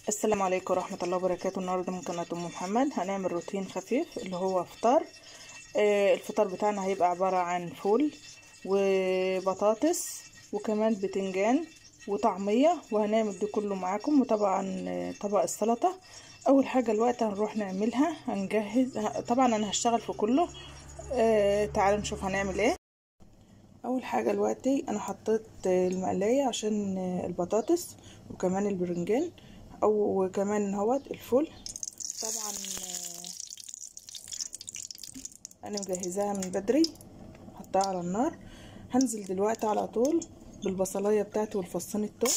السلام عليكم ورحمة الله وبركاته النهاردة من قناة أم محمد هنعمل روتين خفيف اللي هو فطار آه الفطار بتاعنا هيبقى عبارة عن فول وبطاطس وكمان بتنجان وطعمية وهنعمل ده كله معاكم وطبعا آه، طبق السلطة أول حاجة الوقت هنروح نعملها هنجهز ه- طبعا أنا هشتغل في كله آه تعالوا نشوف هنعمل ايه اول حاجه دلوقتي انا حطيت المقلايه عشان البطاطس وكمان البرنجان او وكمان اهوت الفول طبعا آه، انا مجهزاها من بدري حطها على النار هنزل دلوقتي على طول بالبصلايه بتاعتي والفصين التوم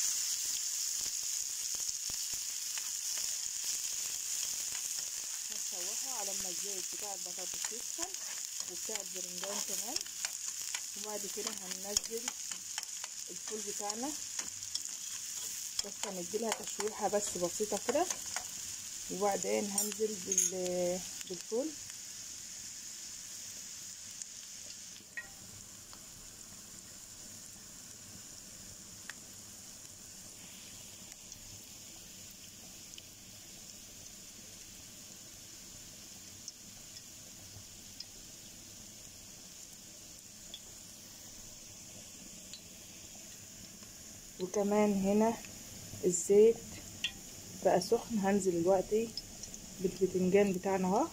هشوحه على ما الزيت بتاع البطاطس يسخن وبتاع البرنجان كمان وبعد كده هننزل الفول بتاعنا بس هنديلها تشويحة بس بسيطة كده وبعدين هنزل بال بالفول وكمان هنا الزيت بقى سخن هنزل دلوقتي بالبتنجان بتاعنا اهو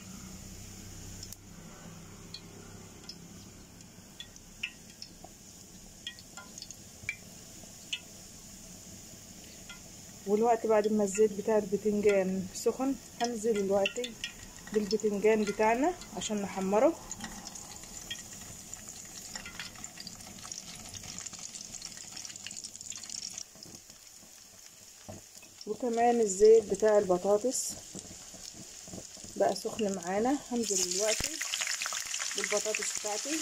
والوقت بعد ما الزيت بتاع البتنجان سخن هنزل دلوقتي بالبتنجان بتاعنا عشان نحمره وكمان الزيت بتاع البطاطس بقى سخن معانا هنزل دلوقتي بالبطاطس بتاعتي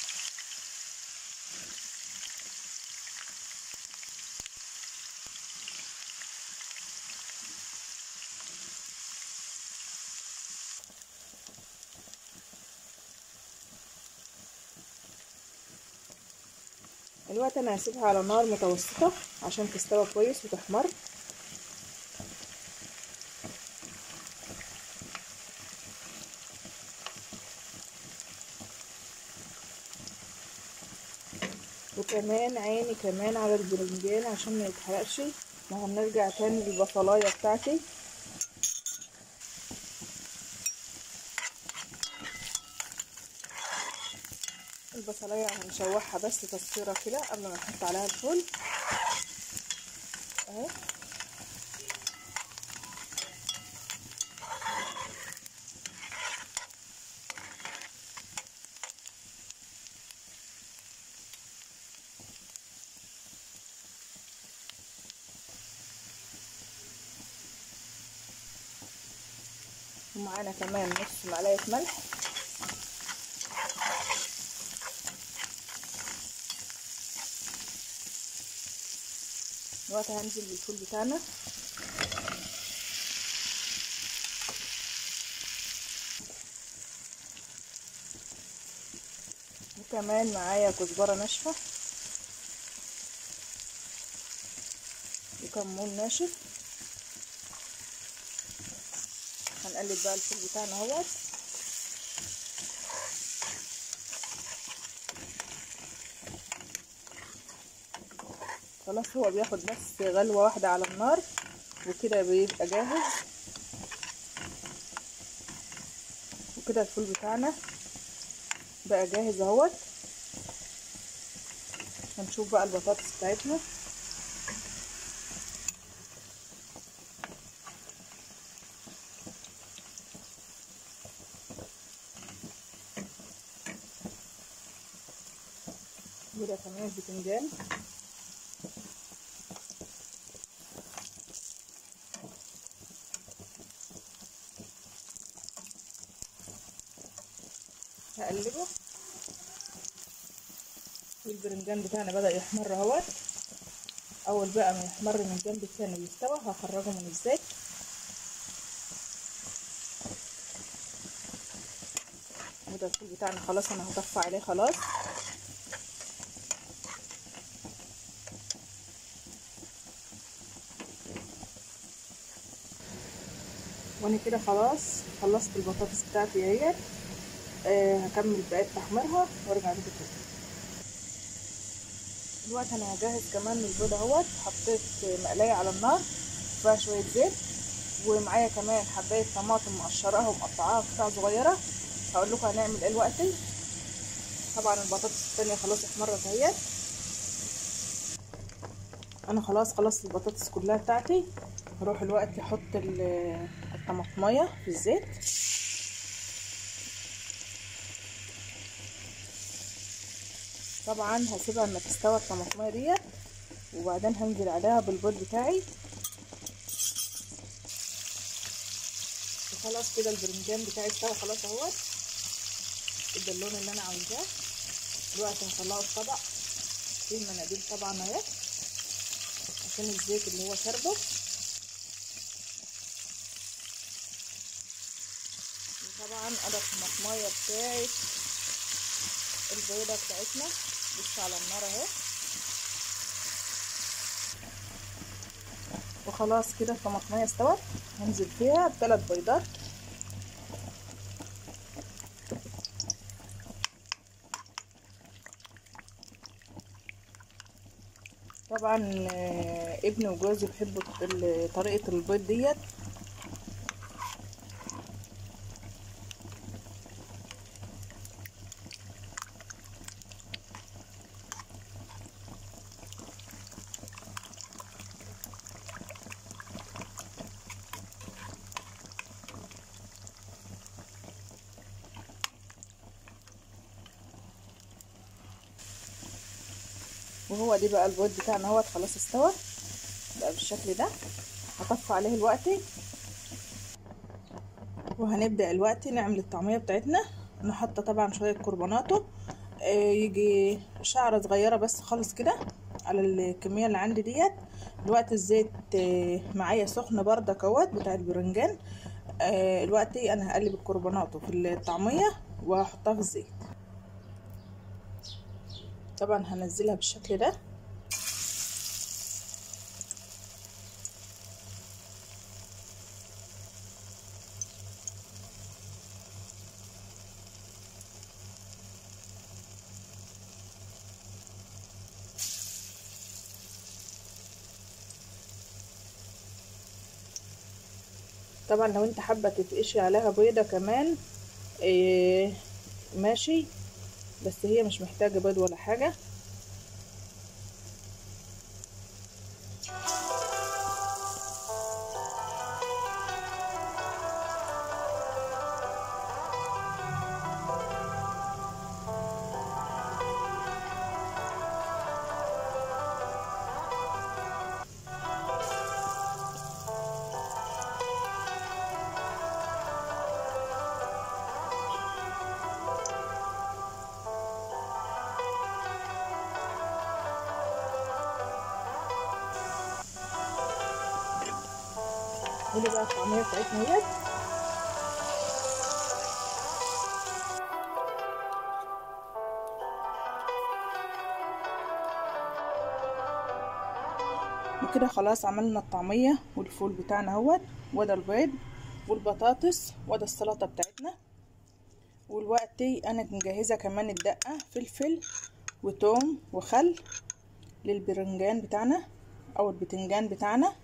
الوقت انا هسيبها على نار متوسطة عشان تستوى كويس وتحمر وكمان عيني كمان على البرنجان عشان ما يتحرقش وهنرجع تاني للبصلايه بتاعتي البصلايه هنشوحها بس تصفيره كده قبل ما نحط عليها الفول اهي ومعانا كمان نص معلقه ملح دلوقتي هنزل بالفول بتاعنا وكمان معايا كزبره ناشفه وكمون ناشف هنقلب بقى الفول بتاعنا اهوت خلاص هو بياخد بس غلوة واحدة على النار وكده بيبقى جاهز وكده الفول بتاعنا بقى جاهز اهوت هنشوف بقى البطاطس بتاعتنا وده كمان البتنجان هقلبه والبرنجان بتاعنا بدأ يحمر اهوت اول بقى ما يحمر من الجنب التاني ويستوى هخرجه من الزيت وده الفول بتاعنا خلاص انا هطفي عليه خلاص وانا كده خلاص خلصت البطاطس بتاعتي اهيت آه هكمل بقية تحميرها وارجع لكم تاني دلوقتي انا هجهز كمان البيض اهوت حطيت مقلايه على النار فيها شويه زيت ومعايا كمان حبايه طماطم مقشراها ومقطعاها قطع صغيره هقول لكم هنعمل ايه دلوقتي طبعا البطاطس التانية خلاص احمرت اهيت انا خلاص خلصت البطاطس كلها بتاعتي هروح الوقت احط الطماطميه في الزيت طبعا هسيبها اما تستوى الطماطميه ديت وبعدين هنزل عليها بالبيض بتاعي وخلاص كده البرنجان بتاعي استوى خلاص اهوت ادى اللون اللي انا عاوزاه دلوقتي هطلعه في طبق فيه المناديل طبعا اهي عشان الزيت اللي هو شربه وطبعا انا الطماطميه بتاعت البيضه بتاعتنا لسه على النار اهي وخلاص كده الطماطميه استوت هنزل فيها بثلاث بيضات طبعا ابني وجوزي بيحبوا طريقه البيض ديت وهو دي بقى البيض بتاعنا اهوت خلاص استوى بقى بالشكل ده هطفي عليه الوقت وهنبدا الوقت نعمل الطعميه بتاعتنا نحط طبعا شويه كربوناتو آه يجي شعره صغيره بس خالص كده على الكميه اللي عندي ديت الوقت الزيت آه معايا سخن بردك اهوت بتاع البرنجان آه الوقت انا هقلب الكربوناتو في الطعميه وهحطها في الزيت طبعا هنزلها بالشكل ده طبعا لو انت حابه تتقشي عليها بيضه كمان إيه ماشي بس هي مش محتاجه بيض ولا حاجه ودي بقى الطعميه بتاعتنا اهيت وكده خلاص عملنا الطعميه والفول بتاعنا اهوت وده البيض والبطاطس وده السلطه بتاعتنا والوقتي انا مجهزه كمان الدقه فلفل وتوم وخل للبرنجان بتاعنا او البتنجان بتاعنا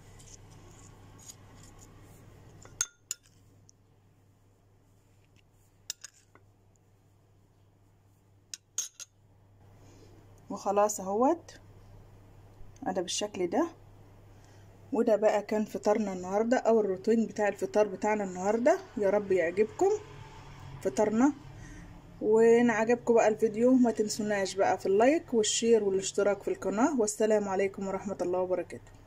وخلاص اهوت انا بالشكل ده وده بقى كان فطارنا النهارده او الروتين بتاع الفطار بتاعنا النهارده يا رب يعجبكم فطارنا وان عجبكم بقى الفيديو ما تنسوناش بقى في اللايك والشير والاشتراك في القناه والسلام عليكم ورحمه الله وبركاته